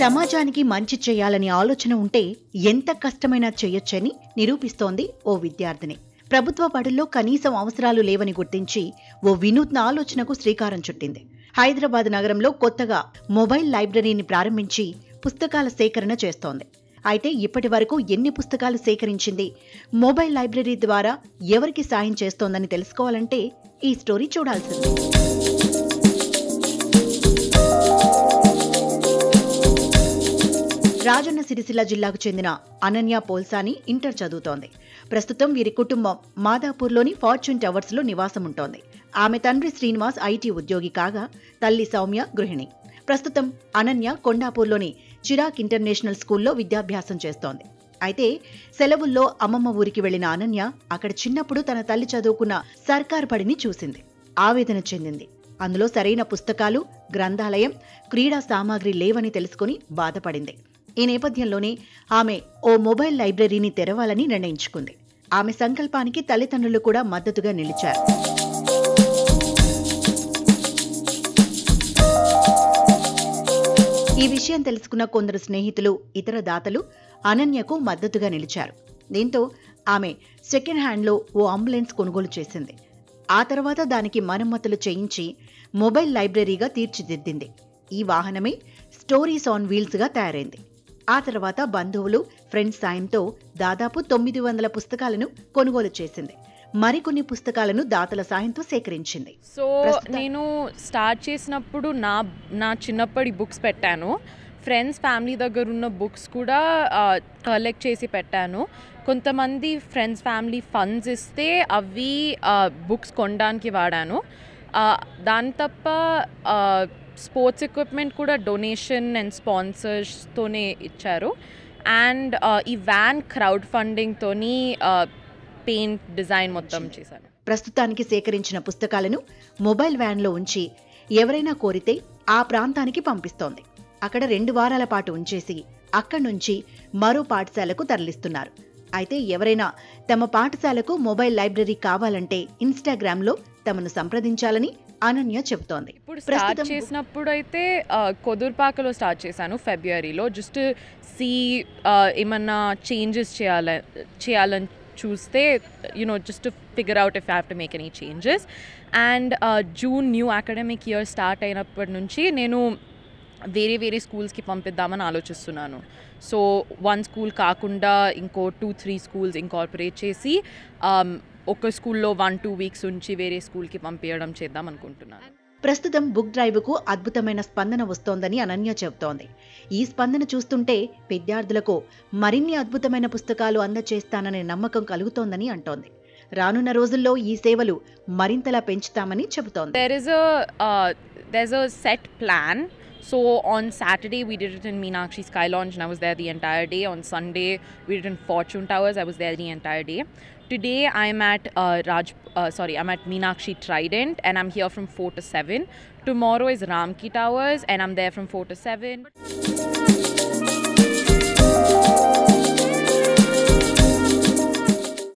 సమాజానికి మంచి చేయాలని ఆలోచన ఉంటే ఎంత కష్టమైనా చేయొచ్చని నిరూపిస్తోంది ఓ విద్యార్థిని ప్రభుత్వ బడుల్లో కనీసం అవసరాలు లేవని గుర్తించి ఓ వినూత్న ఆలోచనకు శ్రీకారం చుట్టింది హైదరాబాద్ నగరంలో కొత్తగా మొబైల్ లైబ్రరీని ప్రారంభించి పుస్తకాల సేకరణ చేస్తోంది అయితే ఇప్పటి వరకు ఎన్ని పుస్తకాలు సేకరించింది మొబైల్ లైబ్రరీ ద్వారా ఎవరికి సాయం చేస్తోందని తెలుసుకోవాలంటే ఈ స్టోరీ చూడాల్సింది రాజన్న సిరిసిల్ల జిల్లాకు చెందిన అనన్య పోల్సాని ఇంటర్ చదువుతోంది ప్రస్తుతం వీరి కుటుంబం మాదాపూర్లోని ఫార్చ్యూన్ టవర్స్ లో నివాసం ఉంటోంది ఆమె తండ్రి శ్రీనివాస్ ఐటీ ఉద్యోగి కాగా తల్లి సౌమ్య గృహిణి ప్రస్తుతం అనన్య కొండాపూర్లోని చిరాక్ ఇంటర్నేషనల్ స్కూల్లో విద్యాభ్యాసం చేస్తోంది అయితే సెలవుల్లో అమ్మమ్మ ఊరికి వెళ్లిన అనన్య అక్కడ చిన్నప్పుడు తన తల్లి చదువుకున్న సర్కార్ బడిని చూసింది ఆవేదన చెందింది అందులో సరైన పుస్తకాలు గ్రంథాలయం క్రీడా సామాగ్రి లేవని తెలుసుకుని బాధపడింది ఈ నేపథ్యంలోనే ఆమె ఓ మొబైల్ లైబ్రరీని తెరవాలని నిర్ణయించుకుంది ఆమె సంకల్పానికి తల్లిదండ్రులు కూడా మద్దతుగా నిలిచారు ఈ విషయం తెలుసుకున్న కొందరు స్నేహితులు ఇతర దాతలు అనన్యకు మద్దతుగా నిలిచారు దీంతో ఆమె సెకండ్ హ్యాండ్లో ఓ అంబులెన్స్ కొనుగోలు చేసింది ఆ తర్వాత దానికి మరమ్మతులు చేయించి మొబైల్ లైబ్రరీగా తీర్చిదిద్దింది ఈ వాహనమే స్టోరీస్ ఆన్ వీల్స్గా తయారైంది ఆ తర్వాత బంధువులు ఫ్రెండ్స్ సాయంతో దాదాపు తొమ్మిది వందల పుస్తకాలను కొనుగోలు చేసింది మరికొన్ని పుస్తకాలను దాతల సాయంతో సేకరించింది సో ప్రస్తుతం- నేను స్టార్ట్ చేసినప్పుడు నా నా చిన్నప్పటి బుక్స్ పెట్టాను ఫ్రెండ్స్ ఫ్యామిలీ దగ్గర ఉన్న బుక్స్ కూడా కలెక్ట్ చేసి పెట్టాను కొంతమంది ఫ్రెండ్స్ ఫ్యామిలీ ఫండ్స్ ఇస్తే అవి బుక్స్ కొనడానికి వాడాను ఆ, దాని తప్ప స్పోర్ట్స్ ఎక్విప్మెంట్ కూడా డొనేషన్ అండ్ స్పాన్సర్స్తోనే ఇచ్చారు అండ్ ఈ వ్యాన్ క్రౌడ్ ఫండింగ్తోని పెయింట్ డిజైన్ మొత్తం చేశాను ప్రస్తుతానికి సేకరించిన పుస్తకాలను మొబైల్ వ్యాన్లో ఉంచి ఎవరైనా కోరితే ఆ ప్రాంతానికి పంపిస్తోంది అక్కడ రెండు వారాల పాటు ఉంచేసి అక్కడి నుంచి మరో పాఠశాలకు తరలిస్తున్నారు అయితే ఎవరైనా తమ పాఠశాలకు మొబైల్ లైబ్రరీ కావాలంటే ఇన్స్టాగ్రామ్లో తమను సంప్రదించాలని అనన్య చెబుతోంది ఇప్పుడు స్టార్ట్ ప్రస్తుతం చేసినప్పుడు అయితే కొదుర్పాకలో స్టార్ట్ చేశాను ఫిబ్రవరిలో జస్ట్ సి ఏమన్నా చేంజెస్ చేయాల చేయాలని చూస్తే you know just figure out if have to make any changes and June new academic year start అయినప్పటి నుంచి నేను వేరే వేరే స్కూల్స్కి పంపిద్దామని ఆలోచిస్తున్నాను సో వన్ స్కూల్ కాకుండా ఇంకో టూ త్రీ స్కూల్స్ ఇంకార్పొరేట్ చేసి um, ఒక స్కూల్లో వన్ టూ వీక్స్ ఉంచి వేరే స్కూల్కి పంపించడం చేద్దాం అనుకుంటున్నాను ప్రస్తుతం బుక్ డ్రైవ్కు అద్భుతమైన స్పందన వస్తోందని అనన్య చెబుతోంది ఈ స్పందన చూస్తుంటే విద్యార్థులకు మరిన్ని అద్భుతమైన పుస్తకాలు అందచేస్తాననే నమ్మకం కలుగుతోందని అంటోంది రానున్న రోజుల్లో ఈ సేవలు మరింతలా పెంచుతామని చెబుతోంది there is a uh, there's a set plan so on saturday we did it in meenakshi sky lounge and i was there the entire day on sunday we did it in fortune towers i was there the entire day today i'm at uh, raj uh, sorry i'm at meenakshi trident and i'm here from 4 to 7 tomorrow is ramki towers and i'm there from 4 to 7